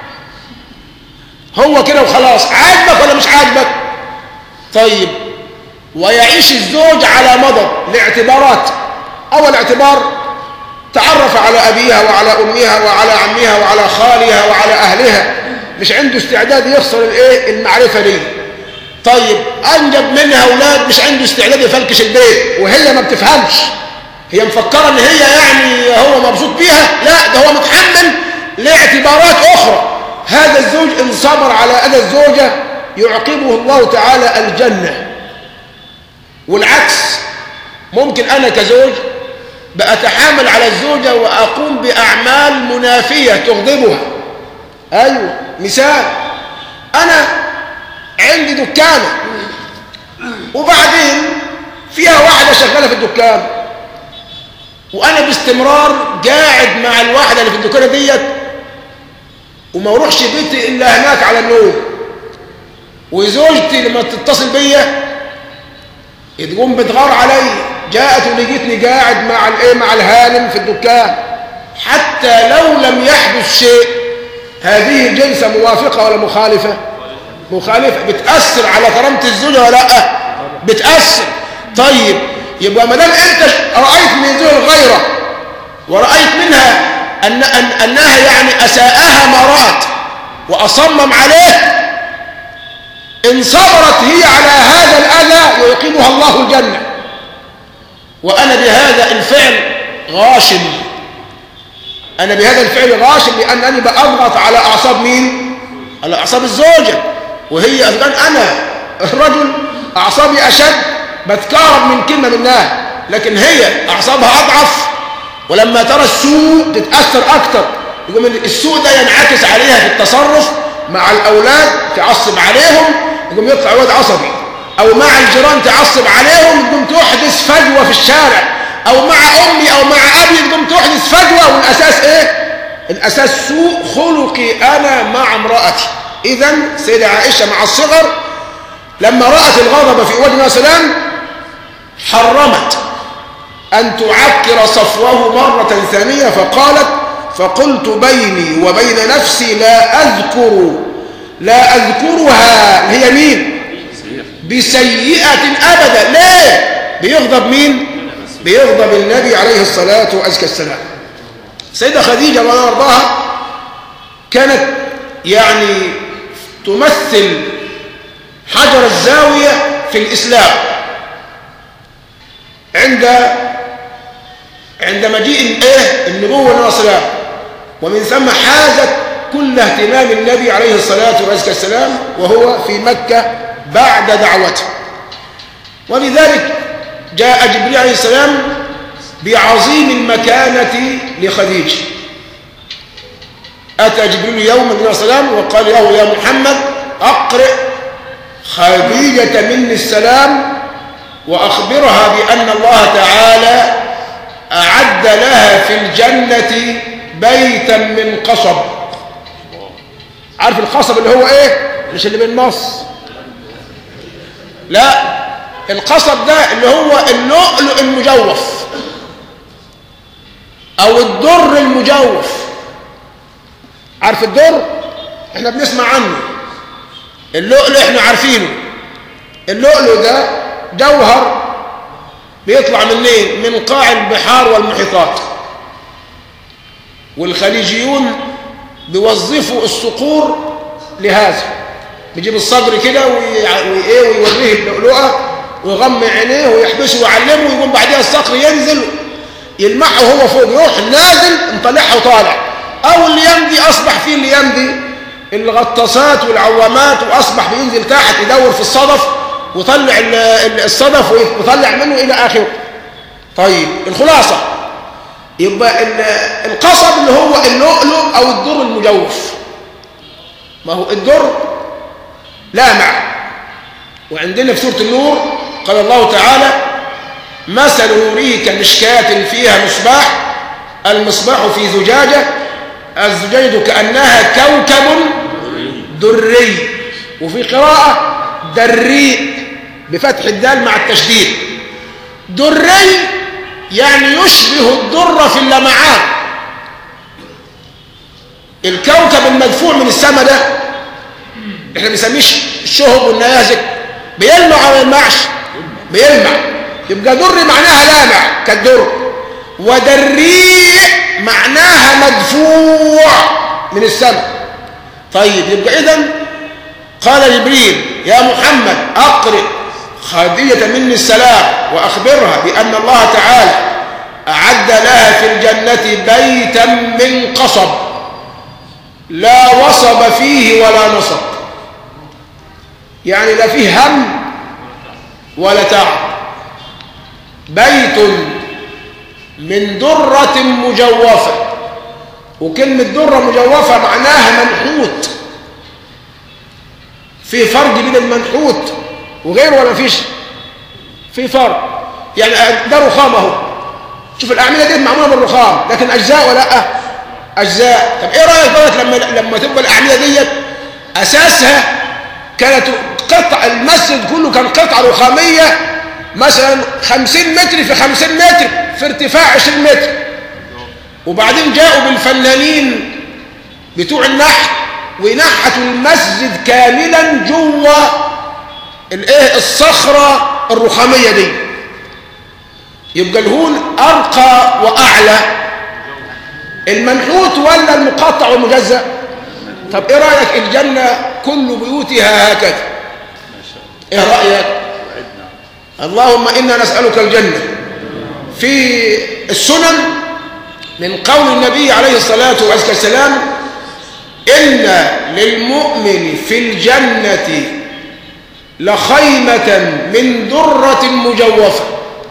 هو كده وخلاص عاجبك ولا مش عاجبك طيب ويعيش الزوج على مضض لاعتبارات اول اعتبار تعرف على ابيها وعلى امها وعلى عمها وعلى خالها وعلى اهلها مش عنده استعداد يخسر الايه المعرفه دي طيب انجب منها اولاد مش عنده استعداد يفلكش البيت وهي ما بتفهمش هي مفكرة ان هي يعني هو مبسوط بيها لا ده هو متحمل لاعتبارات اخرى هذا الزوج ان صبر على اذى الزوجة يعقبه الله تعالى الجنة والعكس ممكن انا كزوج بأتحامل على الزوجة وأقوم بأعمال منافية تغضبها أيوة مثال أنا عندي دكانة وبعدين فيها واحدة شغالة في الدكان وانا باستمرار قاعد مع الواحده اللي في الدكانه ديت وما اروحش بيتي الا هناك على النوم وزوجتي لما تتصل بيا تقوم بتغار علي جاءت ولقيتني قاعد مع الايه مع الهانم في الدكان حتى لو لم يحدث شيء هذه الجلسه موافقه ولا مخالفه مخالفه بتاثر على كرامه الزوجه ولا لا بتاثر طيب يبقى ما دام انت رايت من ذو الغيره ورايت منها أن أن انها يعني اساءها ما رات واصمم عليه ان صبرت هي على هذا الاذى يعقبها الله الجنه وانا بهذا الفعل غاشم انا بهذا الفعل غاشم لانني بضغط على اعصاب مين على اعصاب الزوجه وهي الان انا الرجل اعصابي اشد بتكهرب من كلمة منها لكن هي أعصابها أضعف ولما ترى السوء تتأثر أكتر يقوم السوء ده ينعكس عليها في التصرف مع الأولاد تعصب عليهم يقوم يطلع ولد عصبي أو مع الجيران تعصب عليهم يقوم تحدث فجوة في الشارع أو مع أمي أو مع أبي يقوم تحدث فجوة والأساس إيه؟ الأساس سوء خلقي أنا مع امرأتي إذا سيدة عائشة مع الصغر لما رأت الغضب في وجه سلام حرمت أن تعكر صفوه مرة ثانية فقالت فقلت بيني وبين نفسي لا أذكر لا أذكرها هي مين بسيئة أبدا ليه بيغضب مين بيغضب النبي عليه الصلاة والسلام سيدة خديجة رضي الله عنها كانت يعني تمثل حجر الزاوية في الإسلام عند عند مجيء ايه النبوة والسلام ومن ثم حازت كل اهتمام النبي عليه الصلاة والسلام وهو في مكة بعد دعوته وبذلك جاء جبريل عليه السلام بعظيم المكانة لخديجة أتى جبريل يوما عليه السلام وقال له يا محمد أقرئ خديجة مني السلام وأخبرها بأن الله تعالى أعد لها في الجنة بيتا من قصب عارف القصب اللي هو ايه مش اللي بالنص لا القصب ده اللي هو اللؤلؤ المجوف او الدر المجوف عارف الدر احنا بنسمع عنه اللؤلؤ احنا عارفينه اللؤلؤ ده جوهر بيطلع منين من قاع البحار والمحيطات والخليجيون بيوظفوا الصقور لهذا بيجيب الصدر كده وايه ويوريه اللؤلؤه ويغمى عينيه ويحبسه ويعلمه ويقوم بعدها الصقر ينزل يلمعه وهو فوق يروح نازل مطلعها وطالع او اللي يمضي اصبح فيه اللي يمضي الغطاسات والعوامات واصبح بينزل تحت يدور في الصدف ويطلع الصدف ويطلع منه الى اخره طيب الخلاصه يبقى القصب اللي هو اللؤلؤ او الدر المجوف ما هو الدر لامع وعندنا في سوره النور قال الله تعالى مثل نوره كمشكاة فيها مصباح المصباح في زجاجة الزجاجة كأنها كوكب دري وفي قراءة دري بفتح الدال مع التشديد دري يعني يشبه الدر في اللمعان الكوكب المدفوع من السماء ده احنا بنسميه الشهب والنيازك بيلمع ولا ما يلمعش بيلمع يبقى در معناها لامع كالدر ودريء معناها مدفوع من السماء طيب يبقى اذا قال جبريل يا محمد اقرئ خديجة مني السلام وأخبرها بأن الله تعالى أعد لها في الجنة بيتا من قصب لا وصب فيه ولا نصب يعني لا فيه هم ولا تعب بيت من درة مجوفة وكلمة درة مجوفة معناها منحوت في فرق بين المنحوت وغيره ولا فيش في فرق يعني ده رخام اهو شوف الاعمده دي معموله بالرخام لكن اجزاء ولا لا اجزاء طب ايه رايك بقى لما لما تبقى الاعمده ديت اساسها كانت قطع المسجد كله كان قطعه رخاميه مثلا 50 متر في 50 متر في ارتفاع 20 متر وبعدين جاءوا بالفنانين بتوع النحت ونحتوا المسجد كاملا جوه الايه الصخرة الرخامية دي يبقى الهون أرقى وأعلى المنحوت ولا المقطع والمجزأ طب ايه رأيك الجنة كل بيوتها هكذا ايه رأيك اللهم إنا نسألك الجنة في السنن من قول النبي عليه الصلاة والسلام إن للمؤمن في الجنة لخيمة من درة مجوفة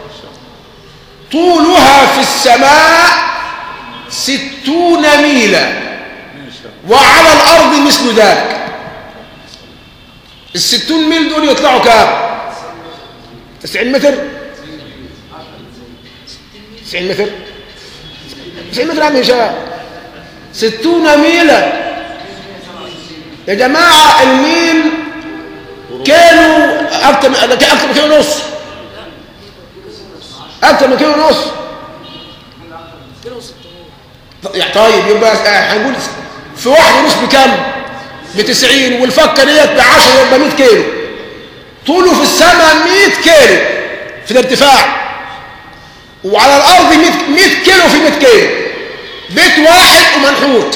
طولها في السماء ستون ميلا وعلى الأرض مثل ذلك الستون ميل دول يطلعوا كام تسعين متر تسعين متر تسعين متر عم هشام ستون ميلا يا جماعة الميل كيلو أكتر من أكتر من كيلو ونص اكتر من كيلو ونص يعني طيب يبقى آه، هنقول في واحد ونص بكام ب 90 والفكه ديت ب 10 يبقى 100 كيلو طوله في السماء 100 كيلو في الارتفاع وعلى الارض 100 100 كيلو في 100 كيلو بيت واحد ومنحوت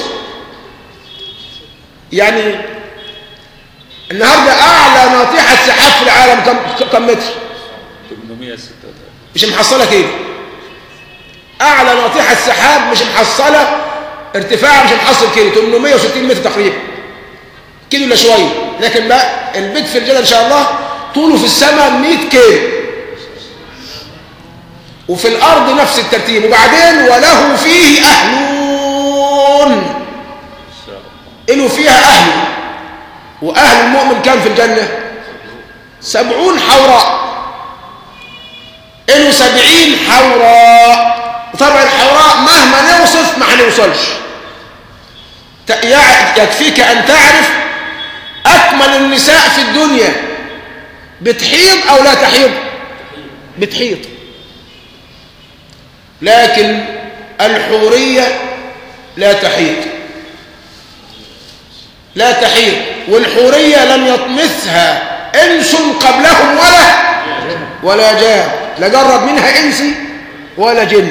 يعني النهارده اعلى ناطحه سحاب في العالم كم كم متر 836 مش محصله كده اعلى ناطحه سحاب مش محصله ارتفاعها مش محصل كيلو 860 متر تقريبا كيلو الا شويه لكن بقى البيت في الجنه ان شاء الله طوله في السماء 100 كيلو وفي الارض نفس الترتيب وبعدين وله فيه اهلون ان شاء الله له فيها اهل واهل المؤمن كم في الجنه سبعون حوراء له سبعين حوراء طبعا الحوراء مهما نوصف ما هنوصلش ت- يع- يكفيك ان تعرف اكمل النساء في الدنيا بتحيض او لا تحيض بتحيض لكن الحوريه لا تحيض لا تحيض والحوريه لم يطمثها انس قبلهم ولا ولا جان لا جرب منها انسي ولا جن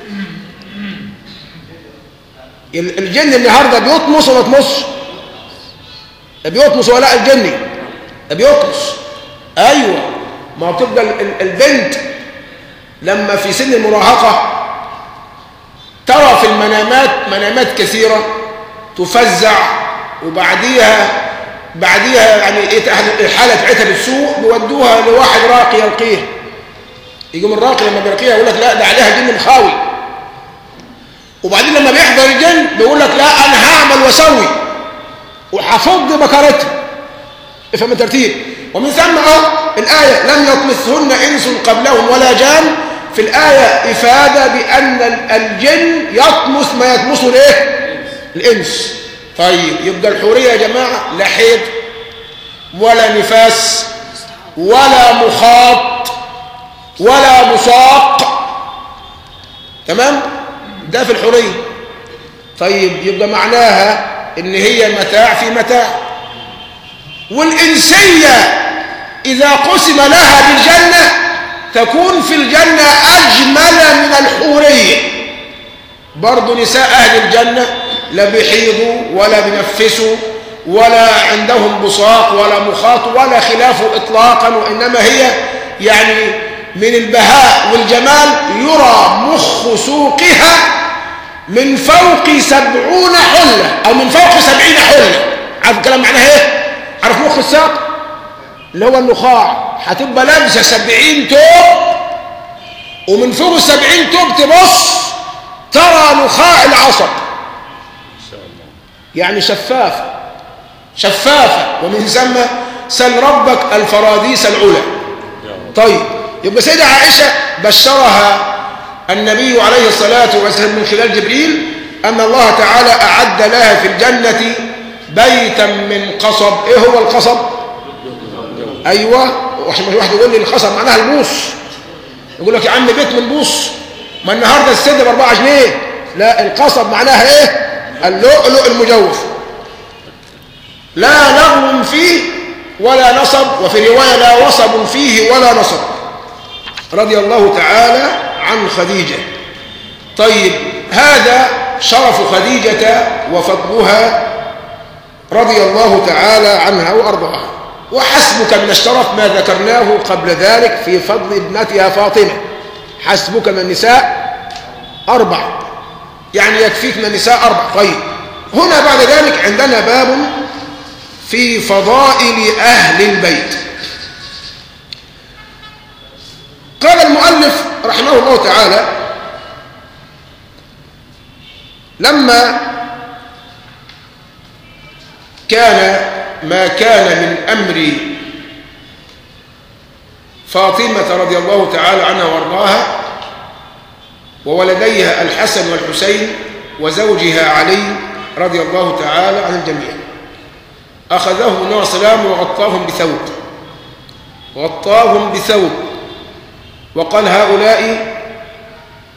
ال- الجن النهارده بيطمس ولا يطمس بيطمس ولا لا الجني بيطمس ايوه ما هو بتبقى ال- ال- البنت لما في سن المراهقه ترى في المنامات منامات كثيره تفزع وبعديها بعديها يعني ايه تأهل- الحاله بتاعتها بتسوء بيودوها لواحد راقي يلقيه يقوم الراقي لما بيلقيها يقول لك لا ده عليها جن مخاوي وبعدين لما بيحضر الجن بيقول لك لا انا هعمل واسوي وهفض بكرتها افهم الترتيب ومن ثم اه الايه لم يطمثهن انس قبلهم ولا جان في الايه افاده بان ال- الجن يطمس ما يطمسه الايه الانس طيب يبقى الحوريه يا جماعه لا حيض ولا نفاس ولا مخاط ولا مساق تمام ده في الحوريه طيب يبقى معناها ان هي متاع في متاع والإنسية إذا قسم لها بالجنة تكون في الجنة أجمل من الحورية برضو نساء أهل الجنة لا بيحيضوا ولا بينفسوا ولا عندهم بصاق ولا مخاط ولا خلافه إطلاقا وإنما هي يعني من البهاء والجمال يرى مخ سوقها من فوق سبعون حلة أو من فوق سبعين حلة عارف الكلام معناه إيه؟ عارف مخ الساق اللي هو النخاع هتبقى لابسة سبعين توب ومن فوق السبعين توب تبص ترى نخاع العصب ان شاء الله يعني شفافة شفافة ومن ثم سل ربك الفراديس العلى يا رب طيب يبقى سيدة عائشة بشرها النبي عليه الصلاة والسلام من خلال جبريل أن الله تعالى أعد لها في الجنة بيتا من قصب إيه هو القصب؟ أيوة عشان واحد يقول لي القصب معناها البوص يقول لك يا عم بيت من بوص ما النهارده السد ب 4 جنيه لا القصب معناها ايه؟ اللؤلؤ المجوف لا لغو فيه ولا نصب وفي رواية لا وصب فيه ولا نصب رضي الله تعالى عن خديجة طيب هذا شرف خديجة وفضلها رضي الله تعالى عنها وأرضاها وحسبك من الشرف ما ذكرناه قبل ذلك في فضل ابنتها فاطمة حسبك من النساء أربع يعني يكفيك من النساء أربع طيب هنا بعد ذلك عندنا باب في فضائل أهل البيت قال المؤلف رحمه الله تعالى لما كان ما كان من أمر فاطمة رضي الله تعالى عنها وارضاها وولديها الحسن والحسين وزوجها علي رضي الله تعالى عن الجميع أخذهم النبي صلى الله عليه وسلم وغطاهم بثوب غطاهم بثوب وقال هؤلاء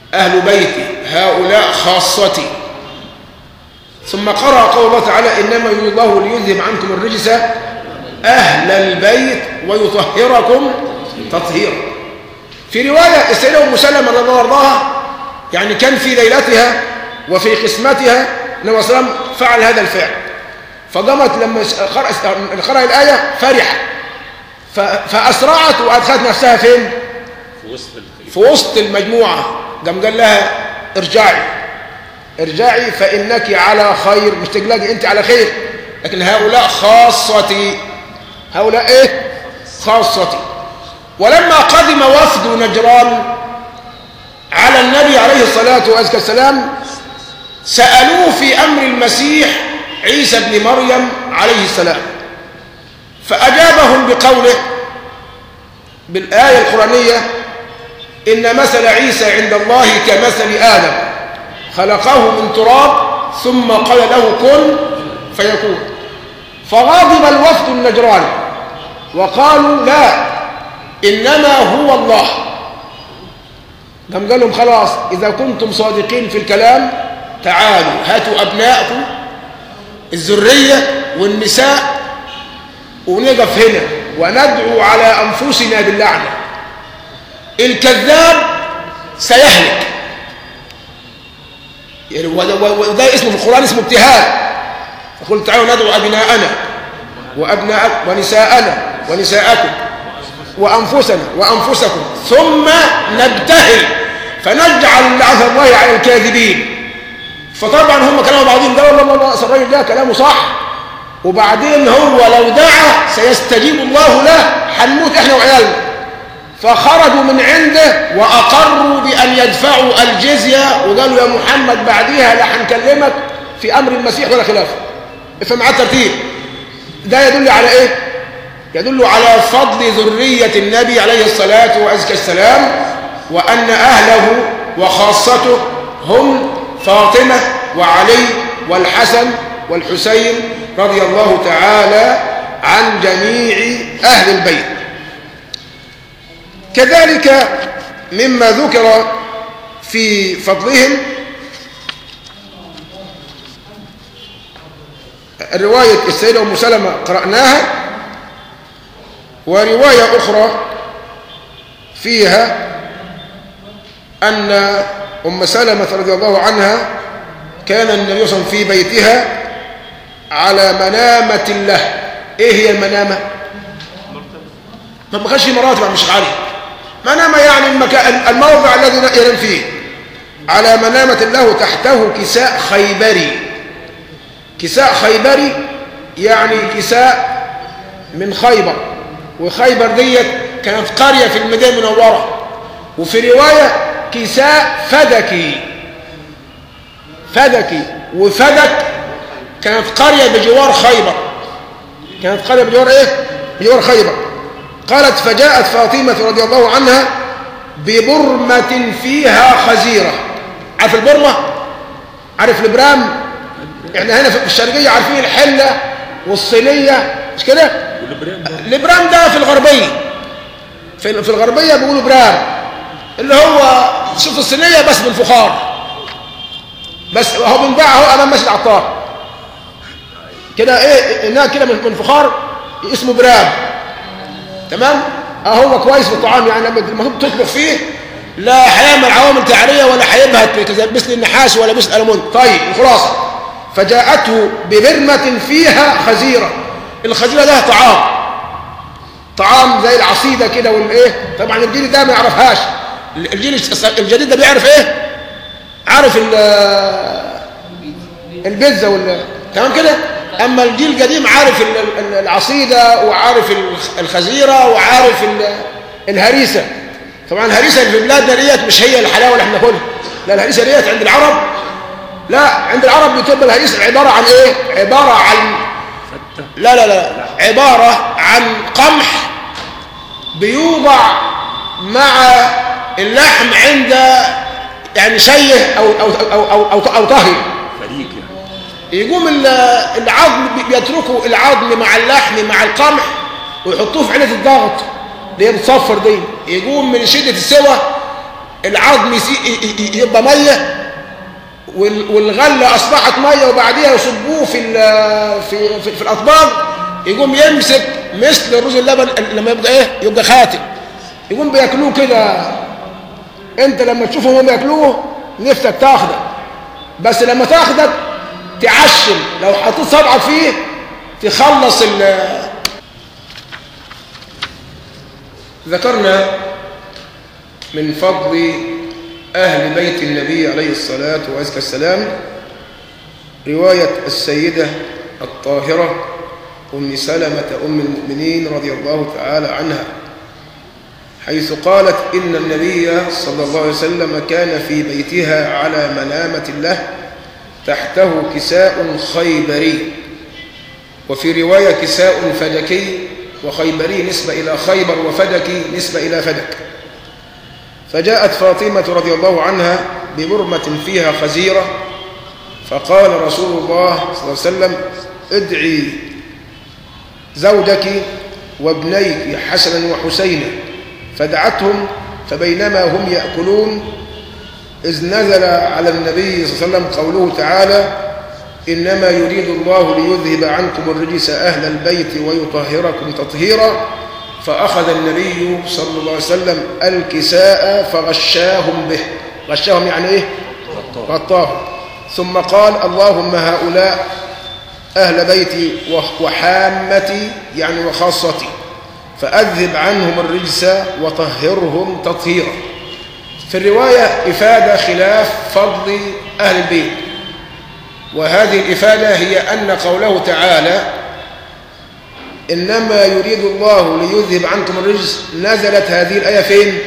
أهل بيتي هؤلاء خاصتي ثم قرأ قول الله تعالى إنما يريد الله ليذهب عنكم الرجس أهل البيت ويطهركم تطهيرا في رواية السيدة أم سلمة رضي الله عنها يعني كان في ليلتها وفي قسمتها النبي صلى الله عليه وسلم فعل هذا الفعل فقامت لما قرأ قرأ الآية فرح ف- فأسرعت وأدخلت نفسها فين؟ في وسط الخير في وسط المجموعة قام قال لها ارجعي ارجعي فإنك على خير مش تقلقي أنت على خير لكن هؤلاء خاصتي هؤلاء إيه خاصتي ولما قدم وفد نجران على النبي عليه الصلاة والسلام سألوه في أمر المسيح عيسى بن مريم عليه السلام فأجابهم بقوله بالآية القرآنية إن مثل عيسى عند الله كمثل آدم خلقه من تراب ثم قال له كن فيكون فغاضب الوفد النجراني وقالوا لا إنما هو الله قام قال لهم خلاص إذا كنتم صادقين في الكلام تعالوا هاتوا أبنائكم الذرية والنساء ونقف هنا وندعو على أنفسنا باللعنة الكذاب سيهلك يعني وده, وده اسمه في القرآن اسمه ابتهال فقل تعالوا ندعو أبناءنا وأبناء ونساءنا ونساءكم وأنفسنا وأنفسكم ثم نبتهل فنجعل لعنة الله على الكاذبين فطبعا هم كلاموا بعضهم قالوا الله الله الراجل ده كلامه صح وبعدين هو لو دعا سيستجيب الله له هنموت احنا وعيالنا فخرجوا من عنده وأقروا بأن يدفعوا الجزية وقالوا يا محمد بعديها لا هنكلمك في أمر المسيح ولا خلافه افهم معاه الترتيب ده يدل على ايه يدل على فضل ذرية النبي عليه الصلاة وأزكى السلام وأن أهله وخاصته هم فاطمة وعلي والحسن والحسين رضي الله تعالى عن جميع أهل البيت كذلك مما ذكر في فضلهم رواية السيدة أم سلمة قرأناها ورواية أخرى فيها أن أم سلمة رضي الله عنها كان النبي صلى الله عليه وسلم في بيتها على منامة له إيه هي المنامة؟ ما كانش في مراتب مش علي منامة يعني المكان الموضع الذي ينام فيه على منامة له تحته كساء خيبري كساء خيبري يعني كساء من خيبر وخيبر ديت كانت قرية في المدينة المنورة وفي رواية كساء فدكي فدكي وفدك كانت قرية بجوار خيبر كانت قرية بجوار ايه بجوار خيبر قالت فجاءت فاطمة رضي الله عنها ببرمة فيها خزيرة عارف البرمة عارف البرام احنا هنا في الشرقية عارفين الحلة والصينية مش كده والبريم برضه البرام ده في الغربية في في الغربية بيقولوا برام اللي هو شوف الصينية بس بالفخار بس هو بنباع اهو امام مسجد عطار كده ايه انها كده من من فخار اسمه برام تمام اه هو كويس في الطعام يعني لما لما تطبخ فيه لا هيعمل عوامل تعريه ولا هيبهت كذا مثل النحاس ولا مثل الالمون طيب الخلاصه فجاءته ببرمه فيها خزيره الخزيره ده طعام طعام زي العصيده كده والايه طبعا الجيل ده ما يعرفهاش الجيل الجديد ده بيعرف ايه عارف ال- البيتزا وال تمام كده اما الجيل القديم عارف ال- ال- العصيده وعارف الخ- الخزيره وعارف ال- الهريسه طبعا الهريسه اللي في بلادنا ديت مش هي الحلاوه اللي احنا بناكلها لا الهريسه ديت عند العرب لا عند العرب بتبقى الهريسه عباره عن ايه عباره عن فتة لا لا لا عباره عن قمح بيوضع مع اللحم عند يعني شيه او او او او, أو, أو طهي فريق يعني يقوم ال- العظم بي- بيتركوا العظم مع اللحم مع القمح ويحطوه في عله الضغط اللي هي بتصفر دي يقوم من شده السوى العظم يسي- ي- ي- يبقى ميه وال- والغله اصبحت ميه وبعديها يصبوه في ال- في في, في الاطباق يقوم يمسك مثل الرز اللبن لما يبقى ايه يبقى خاتم يقوم بياكلوه كده انت لما تشوفهم هم ياكلوه نفسك تاخدك بس لما تاخدك تعشم لو حطيت صبعك فيه تخلص ال ذكرنا من فضل أهل بيت النبي عليه الصلاة والسلام رواية السيدة الطاهرة أم سلمة أم المؤمنين رضي الله تعالى عنها حيث قالت إن النبي صلى الله عليه وسلم كان في بيتها على منامة له تحته كساء خيبري وفي رواية كساء فدكي وخيبري نسبة إلى خيبر وفدكي نسبة إلى فدك فجاءت فاطمة رضي الله عنها ببرمة فيها خزيرة فقال رسول الله صلى الله عليه وسلم ادعي زوجك وابنيك حسنا وحسينا فدعتهم فبينما هم يأكلون إذ نزل على النبي صلى الله عليه وسلم قوله تعالى إنما يريد الله ليذهب عنكم الرجس أهل البيت ويطهركم تطهيرا فأخذ النبي صلى الله عليه وسلم الكساء فغشاهم به غشاهم يعني إيه؟ غطاهم ثم قال اللهم هؤلاء أهل بيتي وحامتي يعني وخاصتي فأذهب عنهم الرجس وطهرهم تطهيرا في الرواية إفادة خلاف فضل أهل البيت وهذه الإفادة هي أن قوله تعالى إنما يريد الله ليذهب عنكم الرجس نزلت هذه الآية فين؟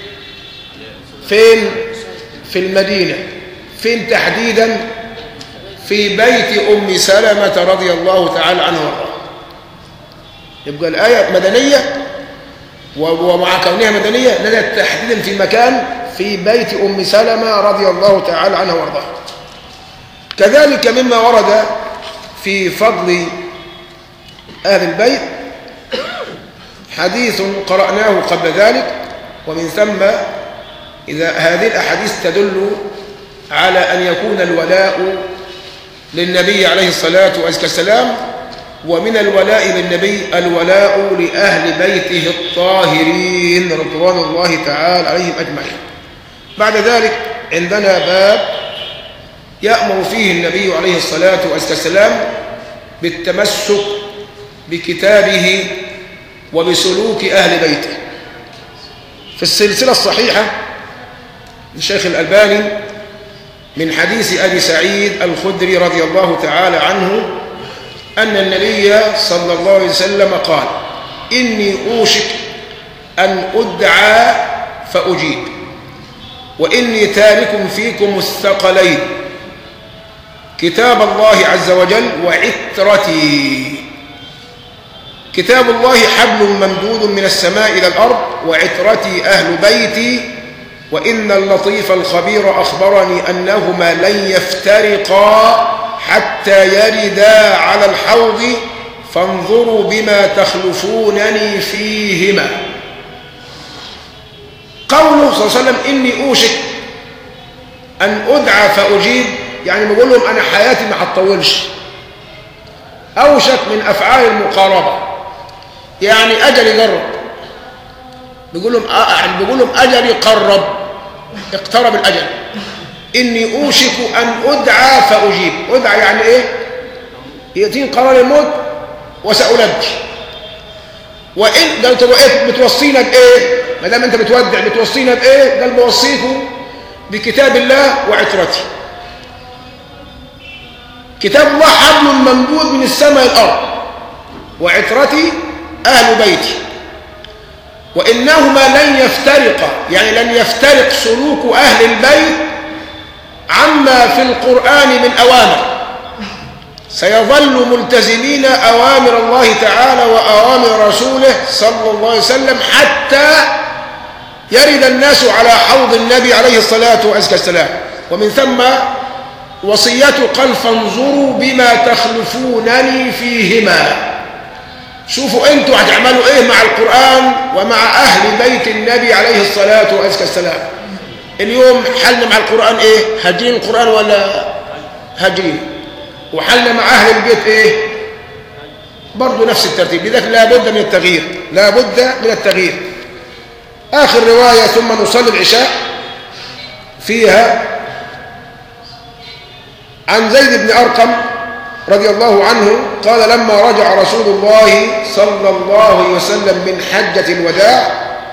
فين؟ في المدينة فين تحديدا؟ في بيت أم سلمة رضي الله تعالى عنها وارضاها يبقى الآية مدنية ومع كونها مدنية نزلت تحديدا في مكان في بيت أم سلمة رضي الله تعالى عنها وارضاها كذلك مما ورد في فضل أهل البيت حديث قرأناه قبل ذلك ومن ثم إذا هذه الأحاديث تدل على أن يكون الولاء للنبي عليه الصلاة والسلام ومن الولاء للنبي الولاء لأهل بيته الطاهرين رضوان الله تعالى عليهم أجمعين بعد ذلك عندنا باب يأمر فيه النبي عليه الصلاة والسلام بالتمسك بكتابه وبسلوك أهل بيته في السلسلة الصحيحة للشيخ الألباني من حديث أبي سعيد الخدري رضي الله تعالى عنه أن النبي صلى الله عليه وسلم قال إني أوشك أن أدعى فأجيب وإني تارك فيكم الثقلين كتاب الله عز وجل وعترتي كتاب الله حبل ممدود من السماء إلى الأرض وعترتي أهل بيتي وإن اللطيف الخبير أخبرني أنهما لن يفترقا حتى يردا على الحوض فانظروا بما تخلفونني فيهما قوله صلى الله عليه وسلم إني أوشك أن أدعى فأجيب يعني بقول لهم أنا حياتي ما هتطولش أوشك من أفعال المقاربة يعني أجل يقرب بيقول لهم يعني بيقول لهم أجلي قرب اقترب الأجل إني أوشك أن أدعى فأجيب أدعى يعني إيه يأتين قرار الموت وسألبي وإن ده أنت بتوصينا بإيه ما دام أنت بتودع بتوصينا بإيه قال بوصيكم بكتاب الله وعترتي كتاب الله حبل ممدود من السماء الأرض وعترتي أهل بيتي وإنهما لن يفترقا يعني لن يفترق سلوك أهل البيت عما في القرآن من أوامر سيظل ملتزمين أوامر الله تعالى وأوامر رسوله صلى الله عليه وسلم حتى يرد الناس على حوض النبي عليه الصلاة والسلام ومن ثم وصيته قال فانظروا بما تخلفونني فيهما شوفوا انتوا هتعملوا ايه مع القرآن ومع أهل بيت النبي عليه الصلاة والسلام اليوم حلنا مع القرآن ايه هاجرين القرآن ولا هاجرين وحلنا مع أهل البيت ايه برضه نفس الترتيب لذلك لا بد من التغيير لا بد من التغيير آخر رواية ثم نصلي العشاء فيها عن زيد بن أرقم رضي الله عنه قال لما رجع رسول الله صلى الله عليه وسلم من حجة الوداع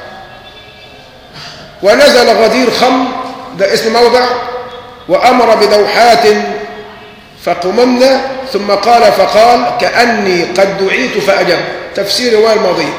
ونزل غدير خم ده اسم موضع وأمر بدوحات فقممنا ثم قال فقال كأني قد دعيت فأجب تفسير رواية الماضية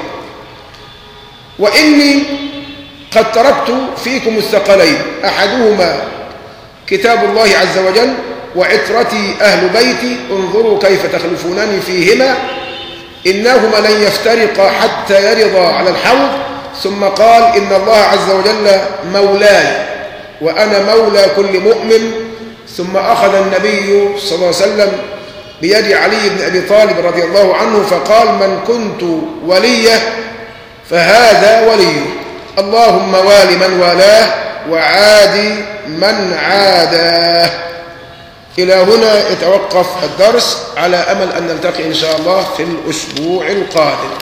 وإني قد تركت فيكم الثقلين أحدهما كتاب الله عز وجل وعترتي أهل بيتي انظروا كيف تخلفونني فيهما إنهما لن يفترقا حتى يرضا على الحوض ثم قال إن الله عز وجل مولاي وأنا مولى كل مؤمن ثم أخذ النبي صلى الله عليه وسلم بيد علي بن أبي طالب رضي الله عنه فقال من كنت وليه فهذا وليه اللهم وال من والاه وعادي من عاداه إلى هنا يتوقف الدرس على أمل أن نلتقي إن شاء الله في الأسبوع القادم